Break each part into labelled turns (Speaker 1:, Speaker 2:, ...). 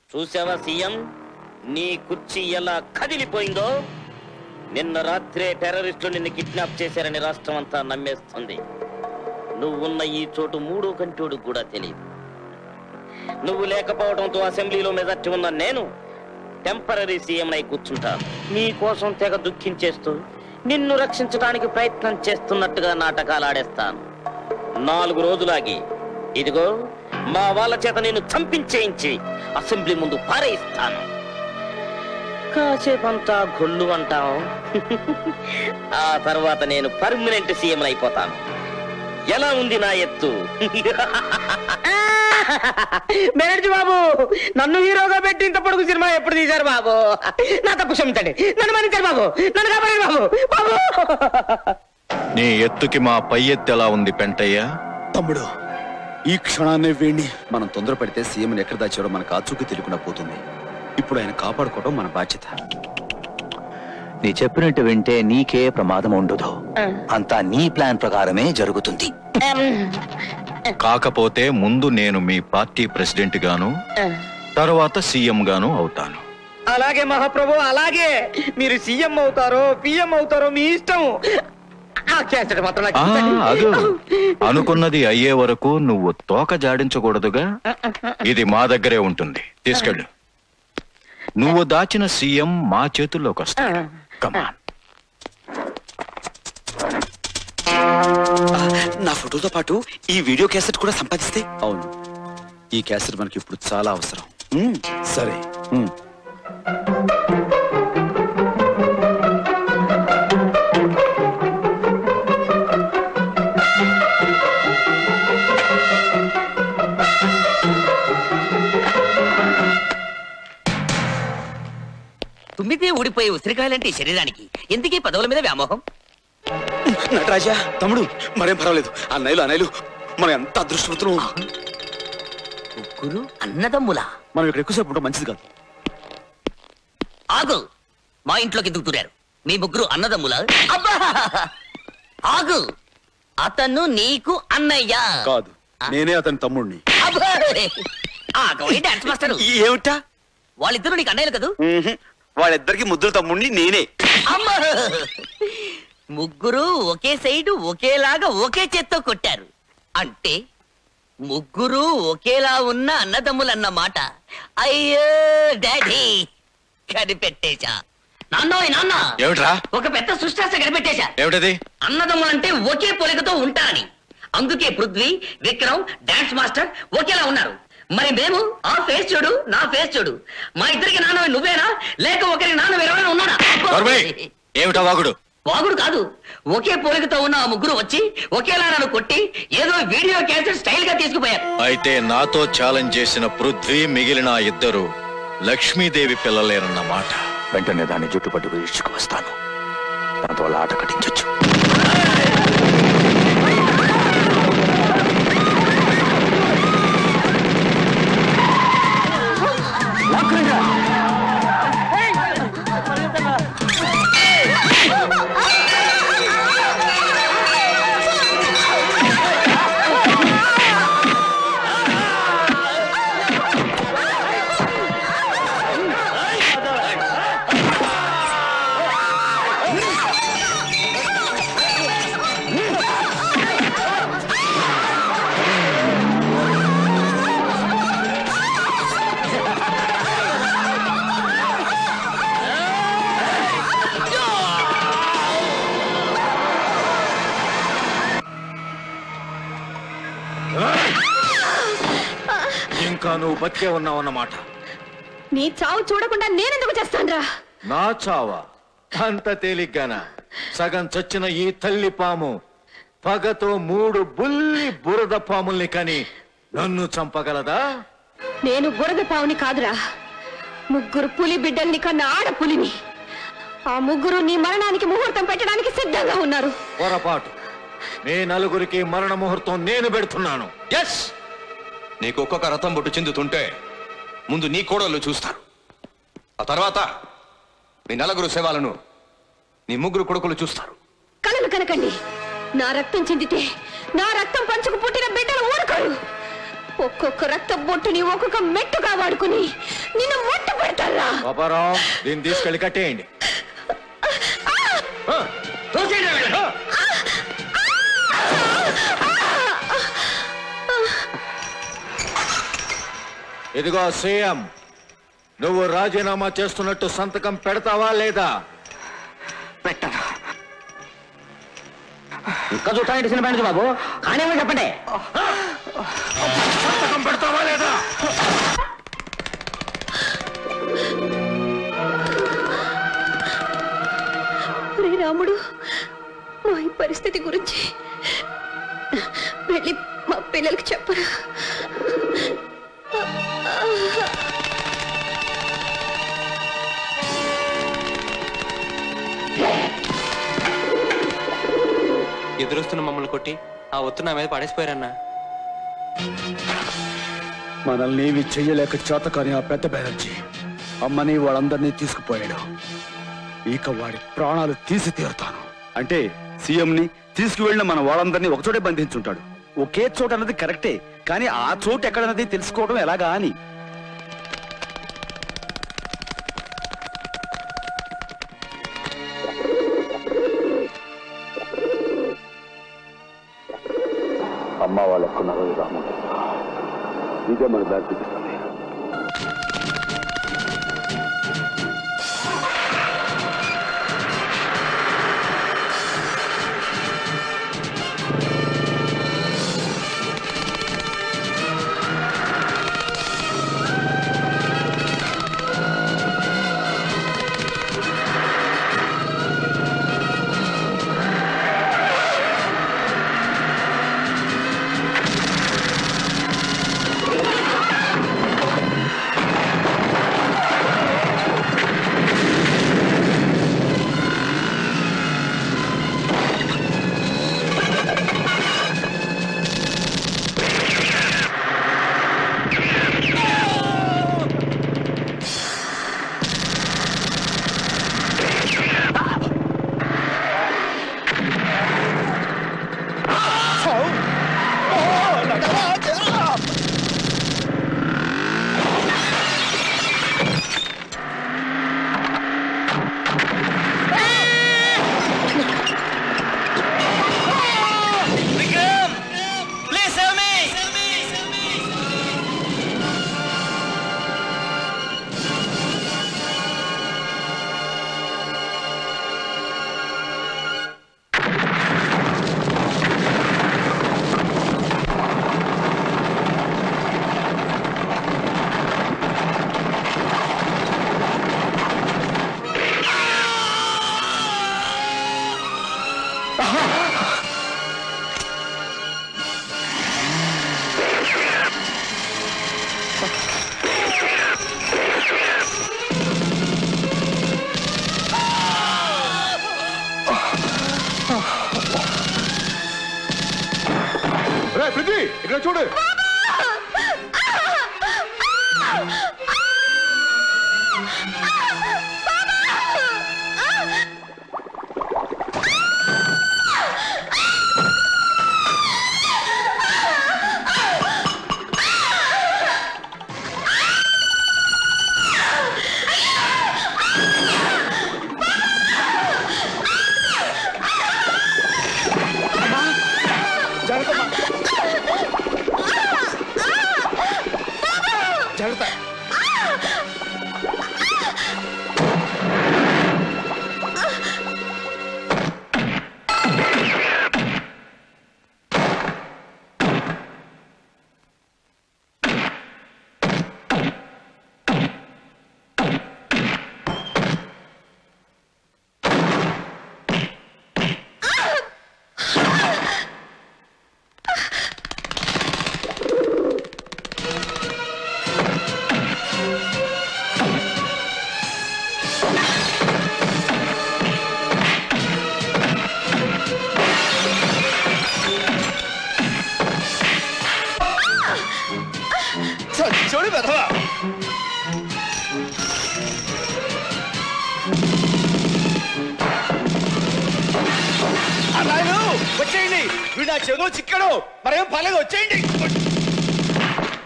Speaker 1: చూసావా సీఎం నీ కుర్చీ ఎలా కదిలిపోయిందో నిన్న రాత్రే టెర్రరిస్టులు నిన్ను కిడ్నాప్ చేశారని రాష్ట్రం అంతా నమ్మేస్తుంది నువ్వున్న ఈ చోటు మూడో కంటోడు కూడా తెలియదు నువ్వు లేకపోవడంతో అసెంబ్లీలో మెజార్టీ ఉన్న నేను టెంపరీ సీఎం అయి కూర్చుంటాను నీ కోసం తెగ దుఃఖించేస్తూ నిన్ను రక్షించడానికి ప్రయత్నం చేస్తున్నట్టుగా నాటకాలు ఆడేస్తాను నాలుగు రోజులాగి ఇదిగో మా వాళ్ళ చేత నేను చంపించేయించి అసెంబ్లీ ముందు పారేయిస్తాను కాసేపంతా గొల్లు అంటాం ఆ తర్వాత నేను పర్మనెంట్ సీఎం అయిపోతాను ఎలా ఉంది నా ఎత్తు
Speaker 2: బెనర్జీ బాబు నన్ను హీరోగా పెట్టి ఇంత పొడుగు సినిమా ఎప్పుడు తీశారు బాబు నా తప్పు క్షమించండి నన్ను మన్నించండి బాబు నన్ను కాపాడండి బాబు బాబు
Speaker 3: నీ ఎత్తుకి మా పై ఎత్తు ఎలా ఉంది పెంటయ్య
Speaker 4: తమ్ముడు ఈ క్షణాన్నే వేణి మనం తొందరపడితే సీఎంని ఎక్కడ దాచాడో మనకు ఆచూకీ తెలియకుండా పోతుంది ఇప్పుడు ఆయన కాపాడుకోవడం మన బాధ్యత
Speaker 5: నీ చెప్పినట్టు వింటే నీకే ప్రమాదం ఉండదు అంతా నీ ప్లాన్ ప్రకారమే జరుగుతుంది
Speaker 3: కాకపోతే ముందు నేను మీ పార్టీ ప్రెసిడెంట్ గాను తర్వాత సీఎం గాను అవుతాను
Speaker 2: అలాగే మహాప్రభు అలాగే మీరు సీఎం అవుతారో పిఎం అవుతారో మీ ఇష్టం ఆ క్యాసెట్ మాత్రం నాకు
Speaker 3: ఆ,
Speaker 2: ఇవ్వండి.
Speaker 3: అదు అనుకున్నది అయ్యే వరకు నువ్వు తోక జాడించకూడదుగా ఇది మా దగ్గరే ఉంటుంది తీసుకెళ్ళు నువ్వు దాచిన సీఎం మా చేతుల్లోకి వస్తాడు కమాన్
Speaker 4: నా ఫోటోతో పాటు ఈ వీడియో క్యాసెట్ కూడా సంపాదిస్తే అవును ఈ క్యాసెట్ మనకి ఇప్పుడు చాలా అవసరం ఉమ్, సరే ఉమ్.
Speaker 6: తుమ్మితే ఊడిపోయే ఉసిరికాయలంటే ఈ శరీరానికి ఎందుకీ పదవుల మీద వ్యామోహం
Speaker 4: నటరాజా తమ్ముడు మరేం పర్వాలేదు అన్నయ్యలు అన్నయ్యలు మనం ఎంత అదృష్టవంతులు
Speaker 6: ముగ్గురు అన్నదమ్ములా
Speaker 4: మనం ఇక్కడ ఎక్కువసేపు ఉండడం మంచిది కాదు
Speaker 6: ఆగు మా ఇంట్లోకి ఎందుకు తూరారు మీ ముగ్గురు అన్నదమ్ములా అబ్బా ఆగు అతను నీకు అన్నయ్య
Speaker 4: కాదు నేనే అతని తమ్ముడిని
Speaker 6: అబ్బా! ఆగోయ్ డాన్స్ మాస్టర్
Speaker 4: ఏమిటా
Speaker 6: వాళ్ళిద్దరూ నీకు అన్నయ్యలు కదూ
Speaker 4: వాళ్ళిద్దరికి ముద్దుల తమ్ముడిని నేనే
Speaker 6: అమ్మా! ముగ్గురు ఒకే సైడు ఒకేలాగా ఒకే చేత్తో కొట్టారు అంటే ముగ్గురు ఒకేలా ఉన్న అన్నదమ్ములన్న మాట అయ్యో డాడీ కనిపెట్టేశా నాన్నోయ్ నాన్న
Speaker 3: ఏమిట్రా
Speaker 6: ఒక పెద్ద సృష్టాస కనిపెట్టేశా
Speaker 3: ఏమిటది
Speaker 6: అన్నదమ్ములంటే ఒకే పోలికతో ఉంటారని అందుకే పృథ్వీ విక్రమ్ డాన్స్ మాస్టర్ ఒకేలా ఉన్నారు మరి మేము ఆ ఫేస్ చూడు నా ఫేస్ చూడు మా ఇద్దరికి నాన్న నువ్వేనా లేక ఒకరి నాన్న ఎవరైనా ఉన్నాడా
Speaker 3: నోర్మై, ఏమిటా వాగుడు
Speaker 6: వాగుడు కాదు ఒకే పోలికతో ఉన్న ఆ ముగ్గురు వచ్చి ఒకేలా నన్ను కొట్టి ఏదో వీడియో క్యాన్సర్ స్టైల్ గా తీసుకుపోయారు
Speaker 3: అయితే నాతో ఛాలెంజ్ చేసిన పృథ్వీ మిగిలిన ఆ ఇద్దరు లక్ష్మీదేవి పిల్లలేరన్న మాట
Speaker 5: వెంటనే దాన్ని జుట్టుపట్టుకు ఇచ్చుకు వస్తాను దాంతో వాళ్ళ ఆట కట్టించొచ్చు
Speaker 3: ఇంకా నువ్వు బతికే ఉన్నావన్నమాట
Speaker 7: నీ చావు చూడకుండా నేనెందుకు చేస్తానురా
Speaker 3: నా చావా అంత తేలిగ్గాన సగం చచ్చిన ఈ తల్లి పాము పగతో మూడు బుల్లి బురద పాముల్ని కని నన్ను చంపగలదా
Speaker 7: నేను బురద పావుని కాదురా ముగ్గురు పులి బిడ్డల్ని కన్న ఆడ పులిని ఆ ముగ్గురు నీ మరణానికి ముహూర్తం పెట్టడానికి సిద్ధంగా ఉన్నారు
Speaker 3: పొరపాటు మీ నలుగురికి మరణ ముహూర్తం నేను పెడుతున్నాను
Speaker 8: ఎస్ నీకు ఒక్కొక్క రథం బొట్టు చెందుతుంటే ముందు నీ కోడళ్ళు చూస్తారు ఆ తర్వాత మీ నలుగురు శవాలను నీ ముగ్గురు కొడుకులు చూస్తారు
Speaker 7: కలలు కనకండి నా రక్తం చెందితే నా రక్తం పంచుకు పుట్టిన బిడ్డలు ఊరుకోరు ఒక్కొక్క రక్త బొట్టుని ఒక్కొక్క మెట్టుగా వాడుకుని నిన్ను మొట్ట పెడతారా
Speaker 3: పాపారావు దీన్ని తీసుకెళ్ళి కట్టేయండి
Speaker 6: తోసేయండి వీళ్ళని.
Speaker 3: ఇదిగో సీఎం నువ్వు రాజీనామా చేస్తున్నట్టు సంతకం పెడతావా లేదా
Speaker 2: పెట్టను ఇంకా చూస్తానండి సినిమా నుంచి బాబు కానీ చెప్పండి
Speaker 3: సంతకం పెడతావా లేదా
Speaker 7: ఒరే రాముడు మా ఈ పరిస్థితి గురించి వెళ్ళి మా పిల్లలకి చెప్పరా
Speaker 9: ఎదురొస్తున్న మమ్మల్ని కొట్టి ఆ ఒత్తు నా మీద పడేసిపోయారన్నా
Speaker 4: మనల్ని ఏమి చెయ్యలేక చేత కానీ ఆ పెద్ద బెనర్జీ అమ్మని వాళ్ళందరినీ తీసుకుపోయాడు ఇక వాడి ప్రాణాలు తీసి తీరుతాను అంటే సీఎం ని తీసుకువెళ్ళిన మన వాళ్ళందరినీ ఒకచోటే బంధించుంటాడు ఒకే చోట అన్నది కరెక్టే కానీ ఆ చోటు ఎక్కడన్నది తెలుసుకోవడం ఎలాగా అని అమ్మ వాళ్ళు ఎక్కడున్నారో రాముడు ఇదే మన బ్యాగ్ చూపిస్తుంది
Speaker 8: ఇక్కడ చూడు
Speaker 4: చూడు వెధవా అన్నాయను వచ్చేయండి వీడు నా చెవులో చిక్కాడు మరేం పర్లేదు వచ్చేయండి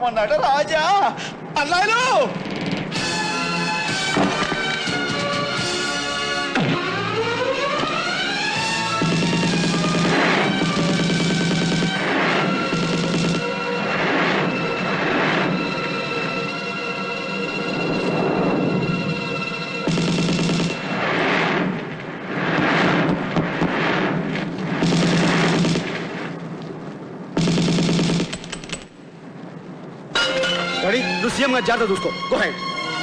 Speaker 10: ఏమన్నాడు రాజా అన్నాడు
Speaker 4: రెడీ నువ్వు సీఎం గా జాగ్రత్త చూసుకో గో హెడ్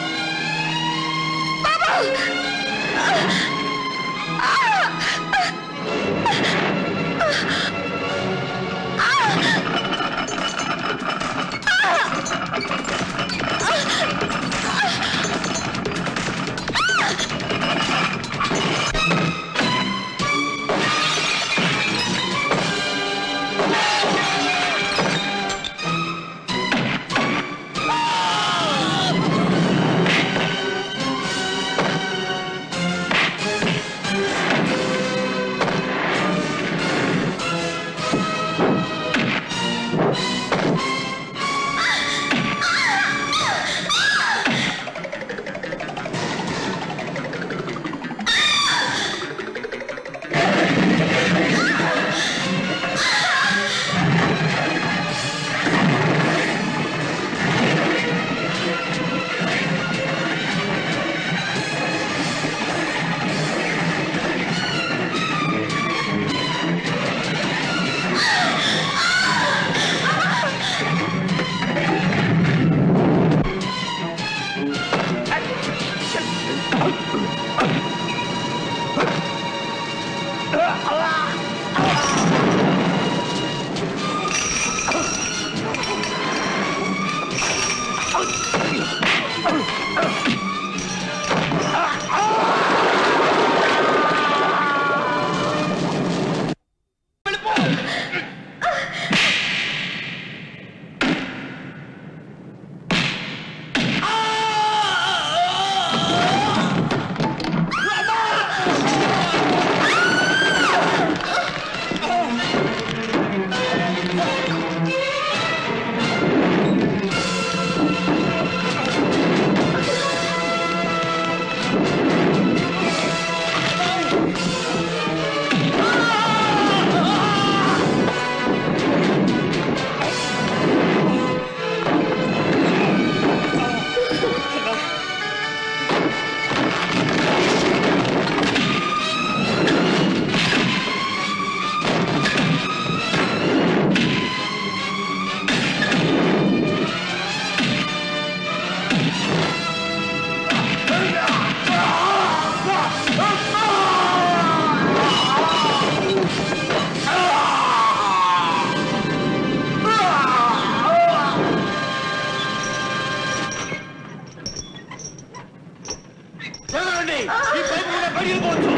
Speaker 10: జరగండి ఈ పైపు మీద పగిలిపోవచ్చు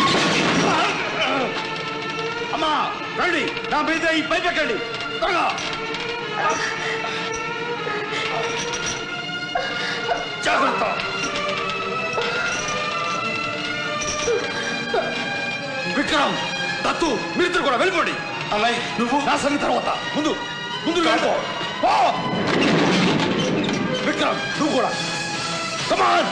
Speaker 10: అమ్మా రండి నా మీద ఈ పైపు ఎక్కండి త్వరగా జాగ్రత్త విక్రమ్ దత్తు మీరిద్దరు కూడా వెళ్ళిపోండి అన్నయ్య నువ్వు నా సంగతి తర్వాత ముందు ముందు వెళ్ళిపో పో! విక్రమ్ నువ్వు కూడా కమాన్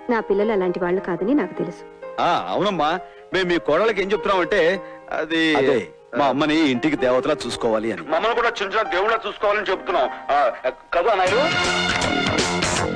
Speaker 7: నా పిల్లలు అలాంటి వాళ్ళు కాదని నాకు తెలుసు
Speaker 4: ఆ అవునమ్మా మేము మీ కోడలకి ఏం చెప్తున్నామంటే అది అదే మా అమ్మని ఇంటికి దేవతలా చూసుకోవాలి అని మమ్మల్ని కూడా చిన్న చిన్న దేవుళ్ళ చూసుకోవాలని చెప్తున్నాం కదా నాయుడు